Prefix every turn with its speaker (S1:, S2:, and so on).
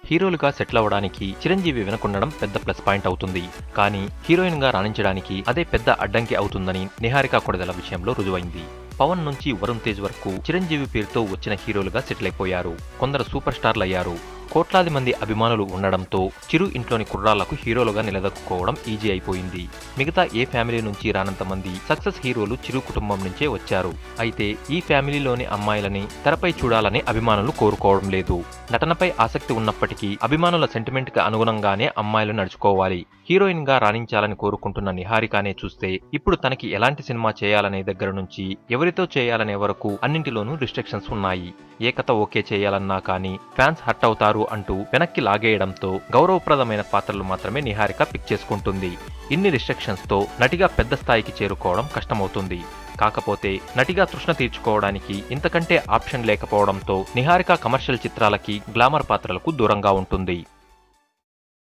S1: హీరోలుగా సెటిల్ అవ్వడానికి చిరంజీవి వెనుకుండడం పెద్ద ప్లస్ పాయింట్ అవుతుంది కానీ హీరోయిన్ గా రాణించడానికి అదే పెద్ద అడ్డంకి అవుతుందని నిహారిక కొడదల విషయంలో రుజువైంది పవన్ నుంచి వరుణ్ తేజ్ వరకు చిరంజీవి పేరుతో వచ్చిన హీరోలుగా సెటిల్ అయిపోయారు కొందరు సూపర్ స్టార్లు అయ్యారు కోట్లాది మంది అభిమానులు ఉండడంతో చిరు ఇంట్లోని కుర్రాళ్లకు హీరోలుగా నిలదొక్కుకోవడం ఈజీ అయిపోయింది మిగతా ఏ ఫ్యామిలీ నుంచి రానంత మంది సక్సెస్ హీరోలు చిరు కుటుంబం నుంచే వచ్చారు అయితే ఈ ఫ్యామిలీలోని అమ్మాయిలని తెరపై చూడాలని అభిమానులు కోరుకోవడం లేదు నటనపై ఆసక్తి ఉన్నప్పటికీ అభిమానుల సెంటిమెంట్ కి అనుగుణంగానే అమ్మాయిలు నడుచుకోవాలి హీరోయిన్ గా రాణించాలని కోరుకుంటున్న నిహారికానే చూస్తే ఇప్పుడు తనకి ఎలాంటి సినిమా చేయాలనే దగ్గర నుంచి ఎవరితో చేయాలనే వరకు అన్నింటిలోనూ రిస్ట్రిక్షన్స్ ఉన్నాయి ఏ కథ ఓకే చేయాలన్నా కానీ ఫ్యాన్స్ హర్ట్ అవుతారు అంటూ వెనక్కి లాగేయడంతో గౌరవప్రదమైన పాత్రలు మాత్రమే నిహారిక పిక్ చేసుకుంటుంది ఇన్ని రిస్ట్రిక్షన్స్ తో నటిగా పెద్ద స్థాయికి చేరుకోవడం కష్టమవుతుంది కాకపోతే నటిగా తృష్ణ తీర్చుకోవడానికి ఇంతకంటే ఆప్షన్ లేకపోవడంతో నిహారిక కమర్షియల్ చిత్రాలకి గ్లామర్ పాత్రలకు దూరంగా ఉంటుంది